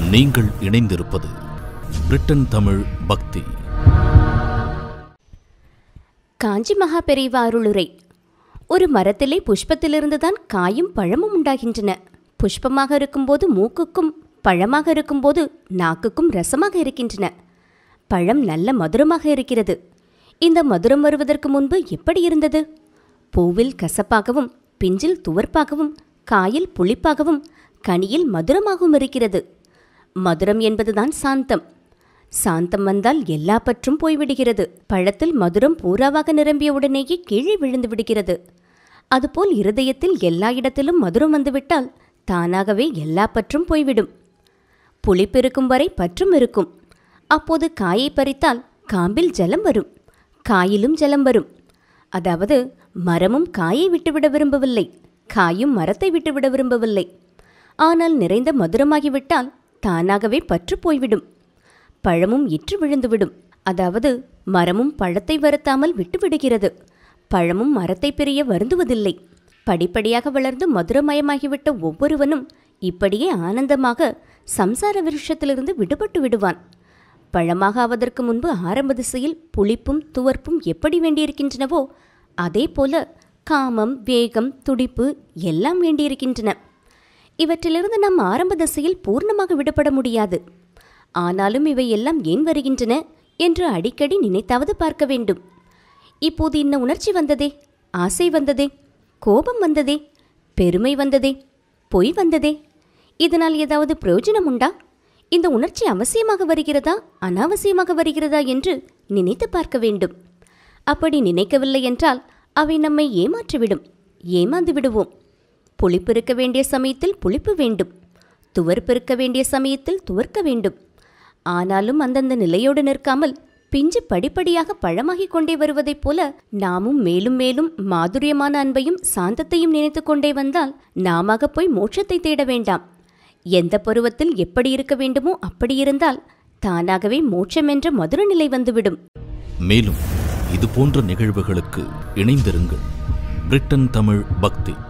நீங்கள் இணைந்திருப்பது பிரிட்டன் தமிழ் பக்தி காஞ்சி மகா பெரியவா அருளுரை ஒரு மரத்திலே புஷ்பத்திலிருந்துதான் காயும் பழமும் உண்டாகின்றன புஷ்பமாக இருக்கும்போது மூக்குக்கும் பழமாக இருக்கும்போது நாக்குக்கும் ரசமாக இருக்கின்றன பழம் நல்ல மதுரமாக இருக்கிறது இந்த மதுரம் வருவதற்கு முன்பு எப்படி இருந்தது பூவில் கசப்பாகவும் பிஞ்சில் துவர்ப்பாகவும் காயில் புளிப்பாகவும் கனியில் மதுரமாகவும் இருக்கிறது மதுரம் என்பதுதான் சாந்தம் சாந்தம் வந்தால் எல்லா பற்றும் போய்விடுகிறது பழத்தில் மதுரம் பூராவாக நிரம்பிய உடனேயே கீழே விழுந்து விடுகிறது அதுபோல் இருதயத்தில் எல்லா இடத்திலும் மதுரம் வந்துவிட்டால் தானாகவே எல்லா பற்றும் போய்விடும் புளிப்பு இருக்கும் வரை பற்றும் இருக்கும் அப்போது காயை பறித்தால் காம்பில் ஜலம் வரும் காயிலும் ஜலம் வரும் அதாவது மரமும் காயை விட்டுவிட விரும்பவில்லை காயும் மரத்தை விட்டுவிட விரும்பவில்லை ஆனால் நிறைந்த மதுரமாகிவிட்டால் தானாகவே பற்று போய்விடும் பழமும் இற்று விழுந்துவிடும் அதாவது மரமும் பழத்தை வருத்தாமல் விட்டுவிடுகிறது பழமும் மரத்தை பிரிய வருந்துவதில்லை படிப்படியாக வளர்ந்து மதுரமயமாகிவிட்ட ஒவ்வொருவனும் இப்படியே ஆனந்தமாக சம்சார விருஷத்திலிருந்து விடுபட்டு விடுவான் பழமாக ஆவதற்கு முன்பு ஆரம்ப திசையில் புளிப்பும் துவர்ப்பும் எப்படி வேண்டியிருக்கின்றனவோ அதே போல காமம் வேகம் துடிப்பு எல்லாம் வேண்டியிருக்கின்றன இவற்றிலிருந்து நாம் ஆரம்ப திசையில் பூர்ணமாக விடுபட முடியாது ஆனாலும் இவை எல்லாம் ஏன் வருகின்றன என்று அடிக்கடி நினைத்தாவது பார்க்க வேண்டும் இப்போது இன்ன உணர்ச்சி வந்ததே ஆசை வந்ததே கோபம் வந்ததே பெருமை வந்ததே பொய் வந்ததே இதனால் ஏதாவது பிரயோஜனம் உண்டா இந்த உணர்ச்சி அவசியமாக வருகிறதா அனாவசியமாக வருகிறதா என்று நினைத்து பார்க்க வேண்டும் அப்படி நினைக்கவில்லை என்றால் அவை நம்மை ஏமாற்றிவிடும் ஏமாந்து விடுவோம் புளிப்பு இருக்க வேண்டிய சமயத்தில் புளிப்பு வேண்டும் துவர்ப்பு இருக்க வேண்டிய சமயத்தில் துவர்க்க வேண்டும் ஆனாலும் அந்தந்த நிலையோடு நிற்காமல் பிஞ்சு படிப்படியாக பழமாகிக் கொண்டே வருவதைப் போல நாமும் மேலும் மேலும் மாதுரியமான அன்பையும் சாந்தத்தையும் நினைத்து கொண்டே வந்தால் நாம போய் மோட்சத்தை தேட வேண்டாம் எந்த பருவத்தில் எப்படி இருக்க வேண்டுமோ அப்படி இருந்தால் தானாகவே மோட்சம் என்ற மதுர நிலை வந்துவிடும் மேலும் இது போன்ற நிகழ்வுகளுக்கு இணைந்திருங்கள் பிரிட்டன் தமிழ் பக்தி